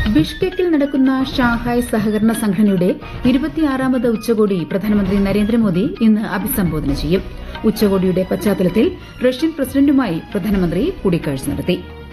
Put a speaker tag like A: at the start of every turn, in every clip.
A: ബിഷ്കെക്കിൽ നടക്കുന്ന ഷാങ്ഹായ് സഹകരണ സംഘടനയുടെ ഇരുപത്തിയാറാമത് ഉച്ചകോടി പ്രധാനമന്ത്രി നരേന്ദ്രമോദി ഇന്ന് അഭിസംബോധന ചെയ്യും ഉച്ചകോടിയുടെ പശ്ചാത്തലത്തിൽ റഷ്യൻ പ്രസിഡന്റുമായി പ്രധാനമന്ത്രി കൂടിക്കാഴ്ച നടത്തി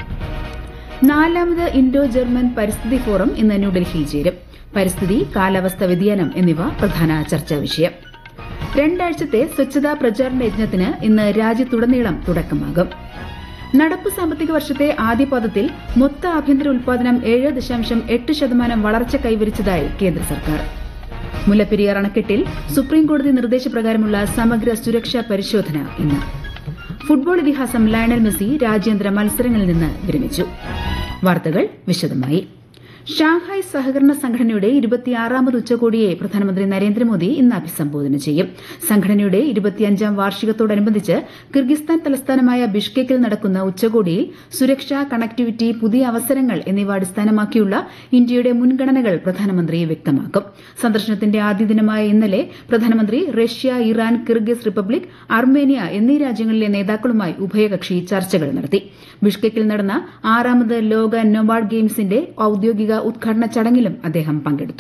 A: നാലാമത് ഇൻഡോ ജർമ്മൻ പരിസ്ഥിതി ഫോറം ഇന്ന് ന്യൂഡൽഹിയിൽ ചേരും പരിസ്ഥിതി കാലാവസ്ഥാ വ്യതിയാനം എന്നിവ പ്രധാന ചർച്ചാ വിഷയം രണ്ടാഴ്ചത്തെ സ്വച്ഛതാ പ്രചാരണ യജ്ഞത്തിന് ഇന്ന് രാജ്യത്തുടനീളം തുടക്കമാകും നടപ്പ് സാമ്പത്തിക വർഷത്തെ ആദ്യപാദത്തിൽ മൊത്ത ആഭ്യന്തര ഉൽപാദനം ഏഴ് ദശാംശം എട്ട് ശതമാനം വളർച്ച കൈവരിച്ചതായി കേന്ദ്ര സർക്കാർ മുല്ലപ്പെരിയാർ അണക്കെട്ടിൽ സുപ്രീംകോടതി നിർദ്ദേശപ്രകാരമുള്ള സമഗ്ര സുരക്ഷാ പരിശോധന ഇന്ന് ഫുട്ബോൾ ഇതിഹാസം ലയണൽ മെസ്സി രാജ്യാന്തര മത്സരങ്ങളിൽ നിന്ന് വിരമിച്ചു വാർത്തകൾ വിശദമായി ഷാങ്ഹായ് സഹകരണ സംഘടനയുടെ ഇരുപത്തിയാറാമത് ഉച്ചകോടിയെ പ്രധാനമന്ത്രി നരേന്ദ്രമോദി ഇന്ന് അഭിസംബോധന ചെയ്യും സംഘടനയുടെ ഇരുപത്തിയഞ്ചാം വാർഷികത്തോടനുബന്ധിച്ച് കിർഗിസ്ഥാൻ തലസ്ഥാനമായ ബിഷ്കെക്കിൽ നടക്കുന്ന ഉച്ചകോടിയിൽ സുരക്ഷ കണക്ടിവിറ്റി പുതിയ അവസരങ്ങൾ എന്നിവ അടിസ്ഥാനമാക്കിയുള്ള ഇന്ത്യയുടെ മുൻഗണനകൾ പ്രധാനമന്ത്രി വ്യക്തമാക്കും സന്ദർശനത്തിന്റെ ആദ്യ ദിനമായ ഇന്നലെ പ്രധാനമന്ത്രി Russia Iran Kyrgyz Republic Armenia എന്നീ രാജ്യങ്ങളിലെ നേതാക്കളുമായി ഉഭയകക്ഷി ചർച്ചകൾ നടത്തി ബിഷ്കെക്കിൽ നടന്ന ആറാമത് ലോക നൊബാർഡ് ഗെയിംസിന്റെ ഔദ്യോഗിക ഉദ്ഘാടന ചടങ്ങിലും അദ്ദേഹം പങ്കെടുത്തു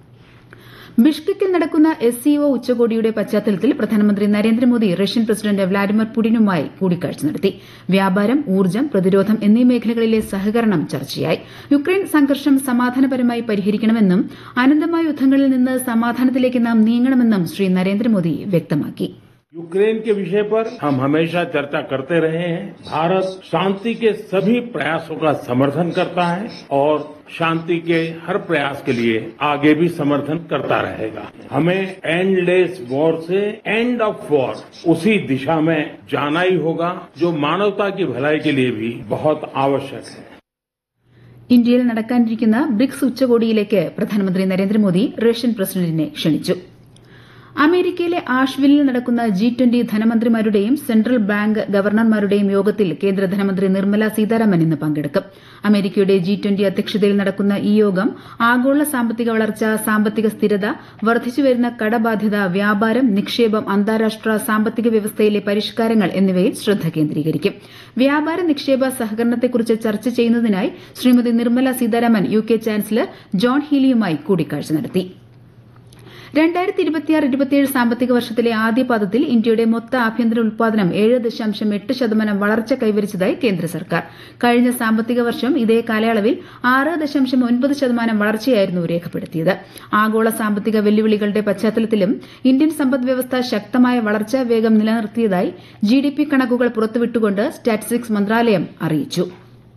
A: ബിഷ്കെക്കിൽ നടക്കുന്ന എസ് സിഒ ഉച്ചകോടിയുടെ പശ്ചാത്തലത്തിൽ പ്രധാനമന്ത്രി നരേന്ദ്രമോദി റഷ്യൻ പ്രസിഡന്റ് വ്ളാഡിമിർ പുടിനുമായി കൂടിക്കാഴ്ച നടത്തി വ്യാപാരം ഊർജ്ജം പ്രതിരോധം എന്നീ മേഖലകളിലെ സഹകരണം ചർച്ചയായി യുക്രൈൻ സംഘർഷം സമാധാനപരമായി പരിഹരിക്കണമെന്നും അനന്തമായ യുദ്ധങ്ങളിൽ നിന്ന് സമാധാനത്തിലേക്ക് നാം നീങ്ങണമെന്നും ശ്രീ നരേന്ദ്രമോദി വ്യക്തമാക്കി
B: यूक्रेन के विषय पर हम हमेशा चर्चा करते रहे हैं भारत शांति के सभी प्रयासों का समर्थन करता है और शांति के हर प्रयास के लिए आगे भी समर्थन करता रहेगा हमें एंडलेस वॉर से एंड ऑफ वॉर उसी दिशा में जाना ही होगा जो मानवता की भलाई के लिए भी बहुत आवश्यक है
A: ഇന്ത്യയിൽ നടക്കാനിരിക്കുന്ന ബ്രിക്സ് ഉച്ചകോടിയിലേക്ക് പ്രധാനമന്ത്രി നരേന്ദ്രമോദി റഷ്യൻ പ്രസിഡന്റിനെ ക്ഷണിച്ചു അമേരിക്കയിലെ ആഷ്വില്ലിൽ നടക്കുന്ന ജി ട്വന്റി ധനമന്ത്രിമാരുടെയും സെൻട്രൽ ബാങ്ക് ഗവർണർമാരുടെയും യോഗത്തിൽ കേന്ദ്ര ധനമന്ത്രി നിർമ്മല സീതാരാമൻ ഇന്ന് പങ്കെടുക്കും അമേരിക്കയുടെ ജി ട്വന്റി അധ്യക്ഷതയിൽ നടക്കുന്ന ഈ യോഗം ആഗോള സാമ്പത്തിക വളർച്ച സാമ്പത്തിക സ്ഥിരത വർദ്ധിച്ചുവരുന്ന കടബാധ്യത വ്യാപാരം നിക്ഷേപം അന്താരാഷ്ട്ര സാമ്പത്തിക വ്യവസ്ഥയിലെ പരിഷ്കാരങ്ങൾ എന്നിവയിൽ ശ്രദ്ധ കേന്ദ്രീകരിക്കും വ്യാപാര നിക്ഷേപ സഹകരണത്തെക്കുറിച്ച് ചർച്ച ചെയ്യുന്നതിനായി Shrimati Nirmala Sitharaman U K chancellor John ഹീലിയുമായി കൂടിക്കാഴ്ച നടത്തി രണ്ടായിരത്തി ഇരുപത്തിയാറ് ഇരുപത്തിയേഴ് സാമ്പത്തിക വർഷത്തിലെ ആദ്യപാദത്തിൽ ഇന്ത്യയുടെ മൊത്ത ആഭ്യന്തര ഉൽപാദനം ഏഴ് ദശാംശം എട്ട് ശതമാനം വളർച്ച കൈവരിച്ചതായി കേന്ദ്ര സർക്കാർ കഴിഞ്ഞ സാമ്പത്തിക വർഷം ഇതേ കാലയളവിൽ ആറ് ദശാംശം ഒൻപത് ശതമാനം വളർച്ചയായിരുന്നു രേഖപ്പെടുത്തിയത് ആഗോള സാമ്പത്തിക വെല്ലുവിളികളുടെ പശ്ചാത്തലത്തിലും ഇന്ത്യൻ സമ്പദ്വ്യവസ്ഥ ശക്തമായ വളർച്ചാ വേഗം നിലനിർത്തിയതായി ജിഡിപി കണക്കുകൾ പുറത്തുവിട്ടുകൊണ്ട് സ്റ്റാറ്റിസ്റ്റിക്സ് മന്ത്രാലയം അറിയിച്ചു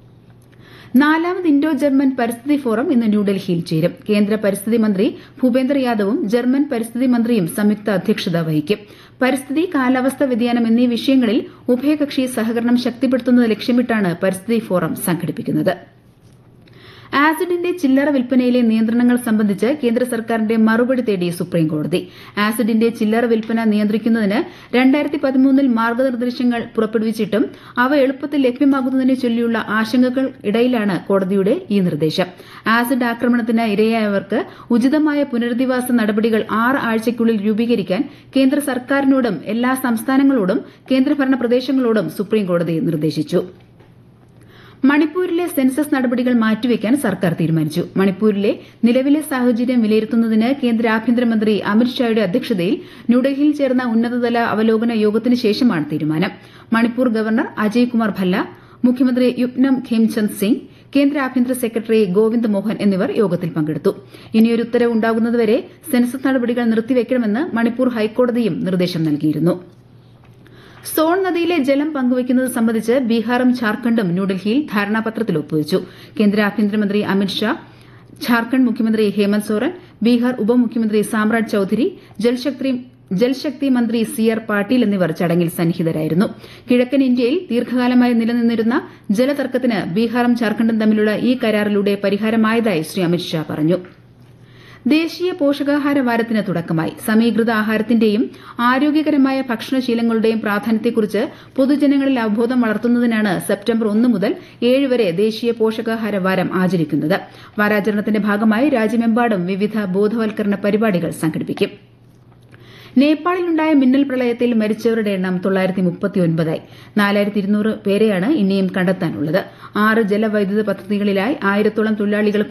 A: നാലാമത് ഇൻഡോ ജർമ്മൻ പരിസ്ഥിതി ഫോറം ഇന്ന് ന്യൂഡൽഹിയിൽ ചേരും കേന്ദ്ര പരിസ്ഥിതി മന്ത്രി ഭൂപേന്ദ്ര യാദവും ജർമ്മൻ പരിസ്ഥിതി മന്ത്രിയും സംയുക്ത അധ്യക്ഷത വഹിക്കും പരിസ്ഥിതി കാലാവസ്ഥാ വ്യതിയാനം എന്നീ വിഷയങ്ങളിൽ ഉഭയകക്ഷി സഹകരണം ശക്തിപ്പെടുത്തുന്നത് ലക്ഷ്യമിട്ടാണ് പരിസ്ഥിതി ഫോറം സംഘടിപ്പിക്കുന്നത് ആസിഡിന്റെ ചില്ലറ വിൽപ്പനയിലെ നിയന്ത്രണങ്ങൾ സംബന്ധിച്ച് കേന്ദ്ര സർക്കാരിന്റെ മറുപടി തേടി സുപ്രീംകോടതി ആസിഡിന്റെ ചില്ലറ വിൽപ്പന നിയന്ത്രിക്കുന്നതിന് രണ്ടായിരത്തി പതിമൂന്നിൽ മാർഗനിർദ്ദേശങ്ങൾ പുറപ്പെടുവിച്ചിട്ടും അവ എളുപ്പത്തിൽ ലഭ്യമാകുന്നതിനെ ചൊല്ലിയുള്ള ആശങ്കകൾ ഇടയിലാണ് കോടതിയുടെ ഈ നിർദ്ദേശം ആസിഡ് ആക്രമണത്തിന് ഇരയായവർക്ക് ഉചിതമായ പുനരധിവാസ നടപടികൾ ആറ് ആഴ്ചയ്ക്കുള്ളിൽ രൂപീകരിക്കാൻ കേന്ദ്ര സർക്കാരിനോടും എല്ലാ സംസ്ഥാനങ്ങളോടും കേന്ദ്രഭരണ പ്രദേശങ്ങളോടും സുപ്രീംകോടതി നിർദ്ദേശിച്ചു മണിപ്പൂരിലെ സെൻസസ് നടപടികൾ മാറ്റിവെക്കാൻ സർക്കാർ തീരുമാനിച്ചു മണിപ്പൂരിലെ നിലവിലെ സാഹചര്യം വിലയിരുത്തുന്നതിന് കേന്ദ്ര ആഭ്യന്തരമന്ത്രി അമിത്ഷായുടെ അധ്യക്ഷതയിൽ ന്യൂഡൽഹിയിൽ ചേർന്ന ഉന്നതതല അവലോകന യോഗത്തിന് ശേഷമാണ് തീരുമാനം മണിപ്പൂർ ഗവർണർ അജയ് കുമാർ ഭല്ല മുഖ്യമന്ത്രി യുപ്നം ഖേംചന്ദ് സിംഗ് കേന്ദ്ര ആഭ്യന്തര സെക്രട്ടറി ഗോവിന്ദ് മോഹൻ എന്നിവർ യോഗത്തിൽ പങ്കെടുത്തു ഇനിയൊരു ഉത്തരവ് ഉണ്ടാകുന്നതുവരെ സെൻസസ് നടപടികൾ നിർത്തിവെക്കണമെന്ന് മണിപ്പൂർ ഹൈക്കോടതിയും നിർദ്ദേശം നൽകിയിരുന്നു സോൺ നദിയിലെ ജലം പങ്കുവയ്ക്കുന്നത് സംബന്ധിച്ച് ബീഹാറും ഝാർഖണ്ഡും ന്യൂഡൽഹിയിൽ ധാരണാപത്രത്തിൽ ഒപ്പുവച്ചു കേന്ദ്ര ആഭ്യന്തരമന്ത്രി അമിത്ഷാ ഝാർഖണ്ഡ് മുഖ്യമന്ത്രി ഹേമന്ത് സോറൻ ബീഹാർ ഉപമുഖ്യമന്ത്രി സാമ്രാജ് ചൌധരി ജൽശക്തി ജൽശക്തി മന്ത്രി സി ആർ പാട്ടീൽ എന്നിവർ ചടങ്ങിൽ സന്നിഹിതരായിരുന്നു കിഴക്കൻ ഇന്ത്യയിൽ ദീർഘകാലമായി നിലനിന്നിരുന്ന ജലതർക്കത്തിന് ബീഹാറും ഝാർഖണ്ഡും തമ്മിലുള്ള ഈ കരാറിലൂടെ പരിഹാരമായതായി ശ്രീ അമിത്ഷാ പറഞ്ഞു ദേശീയ പോഷകാഹാര വാരത്തിന് തുടക്കമായി സമീകൃത ആഹാരത്തിന്റെയും ആരോഗ്യകരമായ ഭക്ഷണശീലങ്ങളുടെയും പ്രാധാന്യത്തെക്കുറിച്ച് പൊതുജനങ്ങളിൽ അവബോധം വളർത്തുന്നതിനാണ് സെപ്റ്റംബർ ഒന്ന് മുതൽ ഏഴ് വരെ ദേശീയ പോഷകാഹാര വാരം ആചരിക്കുന്നത് വാരാചരണത്തിന്റെ ഭാഗമായി രാജ്യമെമ്പാടും വിവിധ ബോധവൽക്കരണ പരിപാടികൾ സംഘടിപ്പിക്കും നേപ്പാളിലുണ്ടായ മിന്നൽ പ്രളയത്തിൽ മരിച്ചവരുടെ എണ്ണം തൊള്ളായിരത്തി മുപ്പത്തിയൊൻപതായി നാലായിരത്തി ഇരുന്നൂറ് പേരെയാണ് ഇനിയും കണ്ടെത്താനുള്ളത് ആറ് ജലവൈദ്യുത പദ്ധതികളിലായി ആയിരത്തോളം തൊഴിലാളികൾ